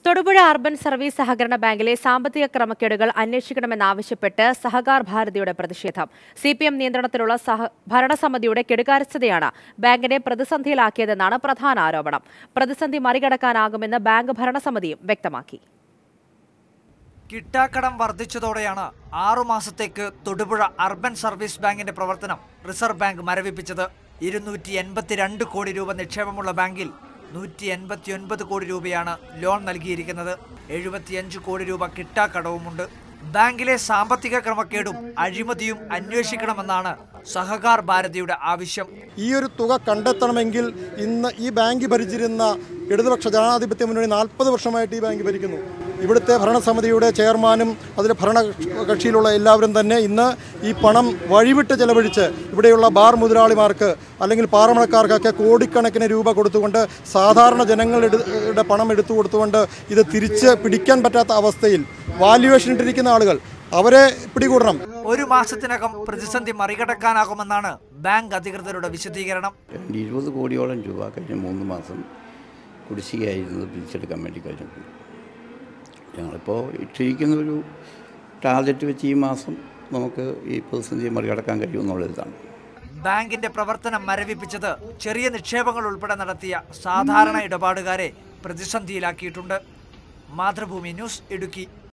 Thodupuzha urban service സഹകരണ ബാങ്കിലെ സാമ്പത്തിക ക്രമക്കേടുകൾ അന്വേഷിക്കണമെന്നാവശ്യപ്പെട്ട് സഹകാർ ഭാരതിയുടെ പ്രതിഷേധം സി പി എം നിയന്ത്രണത്തിലുള്ള സഹ ഭരണസമിതിയുടെ കെടുകാര്യസ്ഥതയാണ് ബാങ്കിനെ പ്രതിസന്ധിയിലാക്കിയതെന്നാണ് പ്രധാന ആരോപണം പ്രതിസന്ധി മറികടക്കാനാകുമെന്ന് ബാങ്ക് ഭരണസമിതിയും വ്യക്തമാക്കി കിട്ടാക്കടം വർദ്ധിച്ചതോടെയാണ് ആറുമാസത്തേക്ക് തൊടുപുഴ അർബൻ സർവീസ് ബാങ്കിന്റെ പ്രവർത്തനം റിസർവ് ബാങ്ക് മരവിപ്പിച്ചത് ഇരുന്നൂറ്റി എൺപത്തിരണ്ട് കോടി രൂപ നിക്ഷേപമുള്ള ബാങ്കിൽ നൂറ്റി എൺപത്തിയൊൻപത് കോടി രൂപയാണ് ലോൺ നൽകിയിരിക്കുന്നത് എഴുപത്തിയഞ്ച് കോടി രൂപ കിട്ടാക്കടവുമുണ്ട് ബാങ്കിലെ സാമ്പത്തിക ക്രമക്കേടും അഴിമതിയും അന്വേഷിക്കണമെന്നാണ് സഹകാർ ഭാരതിയുടെ ആവശ്യം ഈ ഒരു തുക കണ്ടെത്തണമെങ്കിൽ ഇന്ന് ഈ ബാങ്ക് ഭരിച്ചിരുന്ന ഇടതുപക്ഷ ജനാധിപത്യ മുന്നണി നാൽപ്പത് വർഷമായിട്ട് ഈ ബാങ്ക് ഭരിക്കുന്നു ഇവിടുത്തെ ഭരണസമിതിയുടെ ചെയർമാനും അതിലെ ഭരണ കക്ഷിയിലുള്ള എല്ലാവരും തന്നെ ഇന്ന് ഈ പണം വഴിവിട്ട് ചെലവഴിച്ച് ഇവിടെയുള്ള ബാർ മുതലാളിമാർക്ക് അല്ലെങ്കിൽ പാറമണക്കാർക്കൊക്കെ കോടിക്കണക്കിന് രൂപ കൊടുത്തുകൊണ്ട് സാധാരണ ജനങ്ങളുടെ പണം എടുത്തു കൊടുത്തുകൊണ്ട് ഇത് തിരിച്ച് പിടിക്കാൻ പറ്റാത്ത അവസ്ഥയിൽ വാല്യുവേഷൻ ഇട്ടിരിക്കുന്ന ആളുകൾ അവരെ പിടികൂടണം ഒരു മാസത്തിനകം പ്രതിസന്ധി മറികടക്കാനാകുമെന്നാണ് ബാങ്ക് അധികൃതരുടെ വിശദീകരണം രണ്ട് ഇരുപത് കോടിയോളം രൂപ കഴിഞ്ഞ മൂന്ന് മാസം കുടിശ്ശികയായിരുന്നത് പിരിച്ചെടുക്കാൻ വേണ്ടി കഴിഞ്ഞിട്ടുണ്ട് ഞങ്ങളിപ്പോൾ ഇട്ടിരിക്കുന്ന ഒരു ടാർഗറ്റ് വെച്ച് ഈ മാസം നമുക്ക് ഈ പ്രതിസന്ധി മറികടക്കാൻ കഴിയുമെന്നുള്ളതാണ് ബാങ്കിന്റെ പ്രവർത്തനം മരവിപ്പിച്ചത് ചെറിയ നിക്ഷേപങ്ങൾ ഉൾപ്പെടെ നടത്തിയ സാധാരണ ഇടപാടുകാരെ പ്രതിസന്ധിയിലാക്കിയിട്ടുണ്ട് മാതൃഭൂമി ന്യൂസ് ഇടുക്കി